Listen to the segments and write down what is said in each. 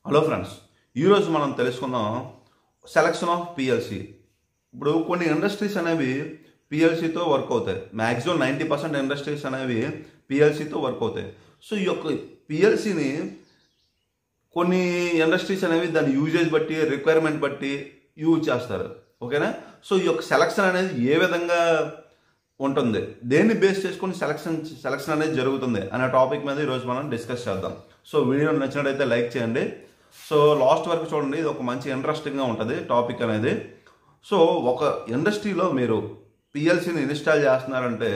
hello friends ఈరోజు మనం తెలుసుకుందాం సెలక్షన్ ఆఫ్ పిఎల్సి ఇప్పుడు కొన్ని ఇండస్ట్రీస్ అనేవి పిఎల్సితో వర్క్ అవుతాయి మ్యాక్సిమం నైంటీ పర్సెంట్ ఇండస్ట్రీస్ అనేవి పిఎల్సితో వర్క్ అవుతాయి సో ఈ యొక్క పిఎల్సిని కొన్ని ఇండస్ట్రీస్ అనేవి దాని యూజేజ్ బట్టి రిక్వైర్మెంట్ బట్టి యూజ్ చేస్తారు ఓకేనా సో ఈ యొక్క సెలక్షన్ అనేది ఏ విధంగా ఉంటుంది దేన్ని బేస్ చేసుకొని సెలక్షన్ సెలక్షన్ అనేది జరుగుతుంది అనే టాపిక్ మీద ఈరోజు మనం డిస్కస్ చేద్దాం సో వీడియో నచ్చినట్టయితే లైక్ చేయండి సో లాస్ట్ వరకు చూడండి ఇది ఒక మంచి ఇంట్రెస్టింగ్గా ఉంటుంది టాపిక్ అనేది సో ఒక ఇండస్ట్రీలో మీరు పిఎల్సీని ఇన్స్టాల్ చేస్తున్నారంటే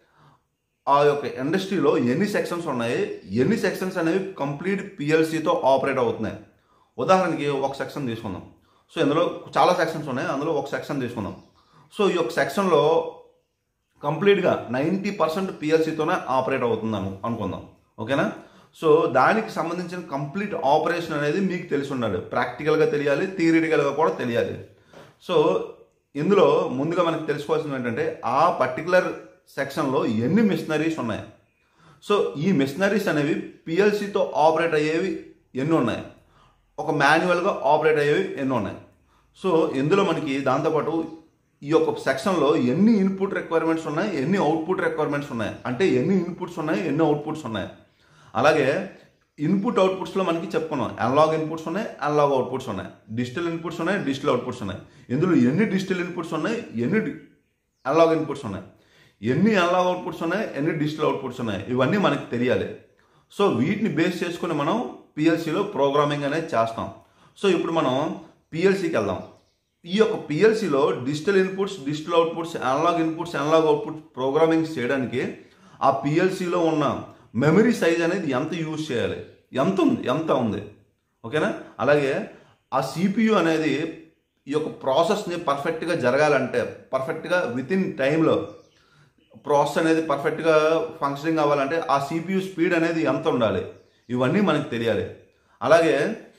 ఆ యొక్క ఇండస్ట్రీలో ఎన్ని సెక్షన్స్ ఉన్నాయి ఎన్ని సెక్షన్స్ అనేవి కంప్లీట్ పిఎల్సీతో ఆపరేట్ అవుతున్నాయి ఉదాహరణకి ఒక సెక్షన్ తీసుకుందాం సో ఇందులో చాలా సెక్షన్స్ ఉన్నాయి అందులో ఒక సెక్షన్ తీసుకుందాం సో ఈ యొక్క సెక్షన్లో కంప్లీట్గా నైంటీ పర్సెంట్ పిఎల్సీతోనే ఆపరేట్ అవుతుంది అను అనుకుందాం ఓకేనా సో దానికి సంబంధించిన కంప్లీట్ ఆపరేషన్ అనేది మీకు తెలిసి ఉండాలి ప్రాక్టికల్గా తెలియాలి థియరిటికల్గా కూడా తెలియాలి సో ఇందులో ముందుగా మనకు తెలుసుకోవాల్సింది ఏంటంటే ఆ పర్టికులర్ సెక్షన్లో ఎన్ని మిషనరీస్ ఉన్నాయి సో ఈ మిషనరీస్ అనేవి పిఎల్సితో ఆపరేట్ అయ్యేవి ఎన్ని ఉన్నాయి ఒక మాన్యువల్గా ఆపరేట్ అయ్యేవి ఎన్ని ఉన్నాయి సో ఇందులో మనకి దాంతోపాటు ఈ యొక్క సెక్షన్లో ఎన్ని ఇన్పుట్ రిక్వైర్మెంట్స్ ఉన్నాయి ఎన్ని అవుట్పుట్ రిక్వైర్మెంట్స్ ఉన్నాయి అంటే ఎన్ని ఇన్పుట్స్ ఉన్నాయి ఎన్ని అవుట్పుట్స్ ఉన్నాయి అలాగే ఇన్పుట్ అవుట్పుట్స్లో మనకి చెప్పుకున్నాం అనలాగ్ ఇన్పుట్స్ ఉన్నాయి అనలాగ్ అవుట్పుట్స్ ఉన్నాయి డిజిటల్ ఇన్పుట్స్ ఉన్నాయి డిజిటల్ అవుట్పుట్స్ ఉన్నాయి ఇందులో ఎన్ని డిజిటల్ ఇన్పుట్స్ ఉన్నాయి ఎన్ని అనలాగ్ ఇన్పుట్స్ ఉన్నాయి ఎన్ని అనలాగ్ అవుట్పుట్స్ ఉన్నాయి ఎన్ని డిజిటల్ అవుట్పుట్స్ ఉన్నాయి ఇవన్నీ మనకి తెలియాలి సో వీటిని బేస్ చేసుకుని మనం పిఎల్సీలో ప్రోగ్రామింగ్ అనేది చేస్తాం సో ఇప్పుడు మనం పిఎల్సీకి వెళ్దాం ఈ యొక్క పిఎల్సీలో digital inputs digital outputs analogue inputs analogue outputs programming చేయడానికి ఆ పిఎల్సీలో ఉన్న మెమరీ సైజ్ అనేది ఎంత యూజ్ చేయాలి ఎంత ఉంది ఎంత ఉంది ఓకేనా అలాగే ఆ సిపియు అనేది ఈ యొక్క ప్రాసెస్ని పర్ఫెక్ట్గా జరగాలంటే పర్ఫెక్ట్గా విత్ ఇన్ టైంలో ప్రాసెస్ అనేది పర్ఫెక్ట్గా ఫంక్షనింగ్ అవ్వాలంటే ఆ సిపియు స్పీడ్ అనేది ఎంత ఉండాలి ఇవన్నీ మనకి తెలియాలి అలాగే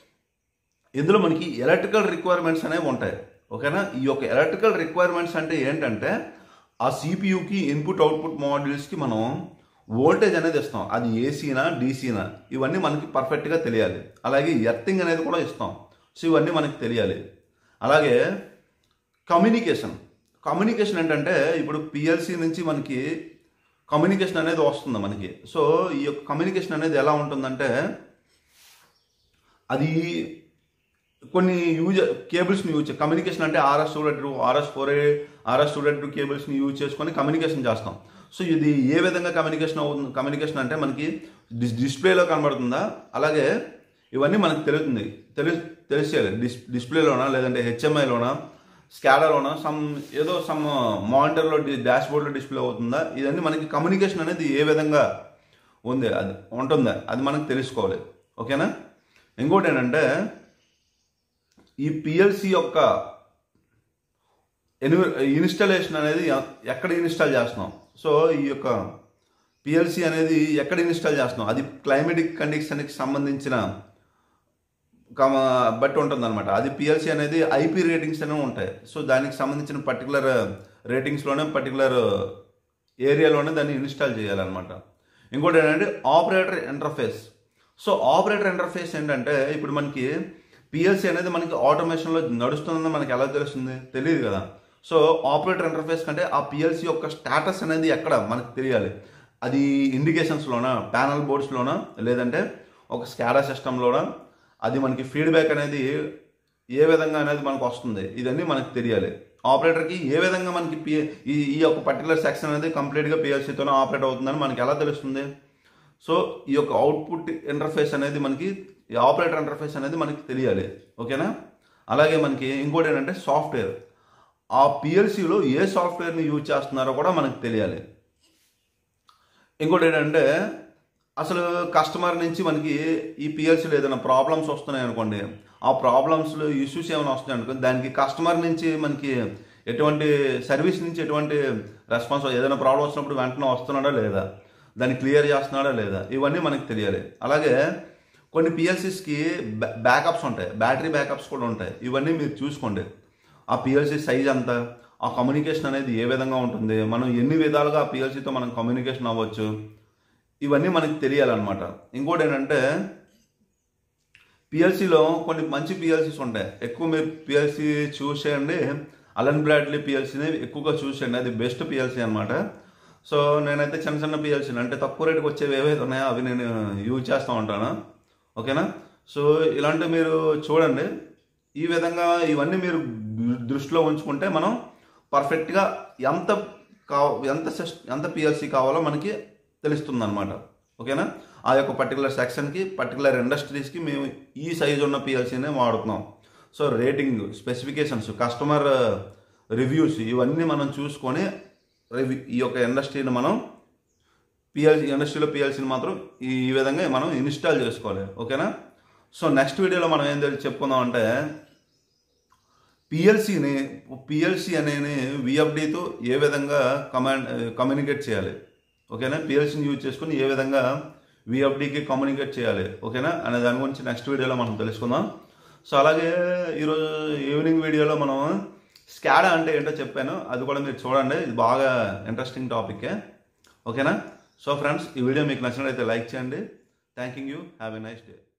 ఇందులో మనకి ఎలక్ట్రికల్ రిక్వైర్మెంట్స్ అనేవి ఉంటాయి ఓకేనా ఈ యొక్క ఎలక్ట్రికల్ రిక్వైర్మెంట్స్ అంటే ఏంటంటే ఆ సిపియుకి ఇన్పుట్ అవుట్పుట్ మాడ్యూల్స్కి మనం వోల్టేజ్ అనేది ఇస్తాం అది ఏసీనా డీసీనా ఇవన్నీ మనకి పర్ఫెక్ట్గా తెలియాలి అలాగే ఎర్తింగ్ అనేది కూడా ఇస్తాం సో ఇవన్నీ మనకి తెలియాలి అలాగే కమ్యూనికేషన్ కమ్యూనికేషన్ ఏంటంటే ఇప్పుడు పిఎల్సి నుంచి మనకి కమ్యూనికేషన్ అనేది వస్తుంది మనకి సో ఈ యొక్క కమ్యూనికేషన్ అనేది ఎలా ఉంటుందంటే అది కొన్ని యూజ్ కేబుల్స్ని యూజ్ కమ్యూనికేషన్ అంటే RS two two RS four A RS two two కేబుల్స్ని యూజ్ చేసుకొని కమ్యూనికేషన్ చేస్తాం సో ఇది ఏ విధంగా కమ్యూనికేషన్ అవుతుంది కమ్యూనికేషన్ అంటే మనకి డిస్ డిస్ప్లేలో కనబడుతుందా అలాగే ఇవన్నీ మనకు తెలుస్తుంది తెలి తెలిసేయాలి డిస్ డిస్ప్లేలోనా లేదంటే హెచ్ఎంఐలోనా స్కాడర్లోనా సమ్ ఏదో సమ్ మానిటర్లో డాష్ బోర్డ్లో డిస్ప్లే అవుతుందా ఇదన్నీ మనకి కమ్యూనికేషన్ అనేది ఏ విధంగా ఉంది అది ఉంటుందా అది మనకు తెలుసుకోవాలి ఓకేనా ఇంకోటి ఏంటంటే ఈ పిఎల్సి యొక్క ఎన్వి ఇన్స్టాలేషన్ అనేది ఎక్కడ ఇన్స్టాల్ చేస్తున్నాం సో ఈ యొక్క పిఎల్సి అనేది ఎక్కడ ఇన్స్టాల్ చేస్తున్నాం అది క్లైమేటిక్ కండిషన్కి సంబంధించిన కమ బట్టి ఉంటుంది అనమాట అది పిఎల్సి అనేది ఐపీ రేటింగ్స్ అనేవి ఉంటాయి సో దానికి సంబంధించిన పర్టికులర్ రేటింగ్స్లోనే పర్టికులర్ ఏరియాలోనే దాన్ని ఇన్స్టాల్ చేయాలన్నమాట ఇంకోటి ఏంటంటే operator interface so operator interface ఏంటంటే ఇప్పుడు మనకి పిఎల్సి అనేది మనకి ఆటోమేషన్లో నడుస్తుందని మనకి ఎలా తెలుస్తుంది తెలియదు కదా సో ఆపరేటర్ ఇంటర్ఫేస్ కంటే ఆ పిఎల్సి యొక్క స్టేటస్ అనేది ఎక్కడ మనకు తెలియాలి అది ఇండికేషన్స్లోనా ప్యానల్ బోర్డ్స్లోనా లేదంటే ఒక స్కాడా సిస్టంలోనా అది మనకి ఫీడ్బ్యాక్ అనేది ఏ విధంగా అనేది మనకు వస్తుంది ఇదన్నీ మనకు తెలియాలి ఆపరేటర్కి ఏ విధంగా మనకి పి ఈ ఈ యొక్క పర్టికులర్ సెక్షన్ అనేది కంప్లీట్గా పిఎల్సీతోనే ఆపరేట్ అవుతుందని మనకి ఎలా తెలుస్తుంది సో ఈ యొక్క అవుట్పుట్ ఇంటర్ఫేస్ అనేది మనకి ఈ ఆపరేటర్ ఇంటర్ఫేస్ అనేది మనకి తెలియాలి ఓకేనా అలాగే మనకి ఇంకోటి ఏంటంటే సాఫ్ట్వేర్ ఆ పిఎల్సీలో ఏ సాఫ్ట్వేర్ని యూజ్ చేస్తున్నారో కూడా మనకు తెలియాలి ఇంకోటి ఏంటంటే అసలు కస్టమర్ నుంచి మనకి ఈ పిఎల్సీలో ఏదైనా ప్రాబ్లమ్స్ వస్తున్నాయి అనుకోండి ఆ ప్రాబ్లమ్స్లో ఇష్యూస్ ఏమైనా వస్తున్నాయి అనుకోండి దానికి కస్టమర్ నుంచి మనకి ఎటువంటి సర్వీస్ నుంచి ఎటువంటి రెస్పాన్స్ ఏదైనా ప్రాబ్లం వచ్చినప్పుడు వెంటనే వస్తున్నాడా లేదా దాన్ని క్లియర్ చేస్తున్నాడా లేదా ఇవన్నీ మనకి తెలియాలి అలాగే కొన్ని పిఎల్సీస్కి బ్యాకప్స్ ఉంటాయి బ్యాటరీ బ్యాకప్స్ కూడా ఉంటాయి ఇవన్నీ మీరు చూసుకోండి ఆ పిఎల్సీ సైజ్ ఎంత ఆ కమ్యూనికేషన్ అనేది ఏ విధంగా ఉంటుంది మనం ఎన్ని విధాలుగా ఆ పిఎల్సీతో మనం కమ్యూనికేషన్ అవ్వచ్చు ఇవన్నీ మనకి తెలియాలన్నమాట ఇంకోటి ఏంటంటే పిఎల్సీలో కొన్ని మంచి పిఎల్సీస్ ఉంటాయి ఎక్కువ మీరు పిఎల్సీ చూస్ చేయండి అలన్ బ్రాడ్లీ పిఎల్సీని ఎక్కువగా చూస్ చేయండి అది బెస్ట్ పిఎల్సీ అనమాట సో నేనైతే చిన్న చిన్న పిఎల్సీలు అంటే తక్కువ రేటుకి వచ్చేవి ఏవైతే ఉన్నాయో అవి నేను యూజ్ చేస్తూ ఉంటాను ఓకేనా సో ఇలాంటివి మీరు చూడండి ఈ విధంగా ఇవన్నీ మీరు దృష్టిలో ఉంచుకుంటే మనం పర్ఫెక్ట్గా ఎంత కా ఎంత సిస్ ఎంత పిఎల్సీ కావాలో మనకి తెలుస్తుంది అనమాట ఓకేనా ఆ యొక్క పర్టికులర్ సెక్షన్కి పర్టికులర్ ఇండస్ట్రీస్కి మేము ఈ సైజు ఉన్న పిఎల్సీనే వాడుతున్నాం so rating specifications customer reviews ఇవన్నీ మనం చూసుకొని రివ్యూ ఈ యొక్క ఇండస్ట్రీని మనం పిఎల్సీ ఇండస్ట్రీలో పిఎల్సీని మాత్రం ఈ విధంగా మనం ఇన్స్టాల్ చేసుకోవాలి ఓకేనా సో నెక్స్ట్ వీడియోలో మనం ఏం తెలిసి చెప్పుకుందాం అంటే పిఎల్సీని పిఎల్సీ అనేది విఎఫ్డితో ఏ విధంగా కమాండ్ కమ్యూనికేట్ చేయాలి ఓకేనా పిఎల్సీని యూజ్ చేసుకుని ఏ విధంగా విఎఫ్డికి కమ్యూనికేట్ చేయాలి ఓకేనా అనే దాని గురించి నెక్స్ట్ వీడియోలో మనం తెలుసుకుందాం సో అలాగే ఈరోజు ఈవినింగ్ వీడియోలో మనం స్కాడా అంటే ఏంటో చెప్పాను అది కూడా మీరు చూడండి ఇది బాగా ఇంట్రెస్టింగ్ టాపికే ఓకేనా సో ఫ్రెండ్స్ ఈ వీడియో మీకు నచ్చినట్లయితే లైక్ చేయండి thank you have a nice day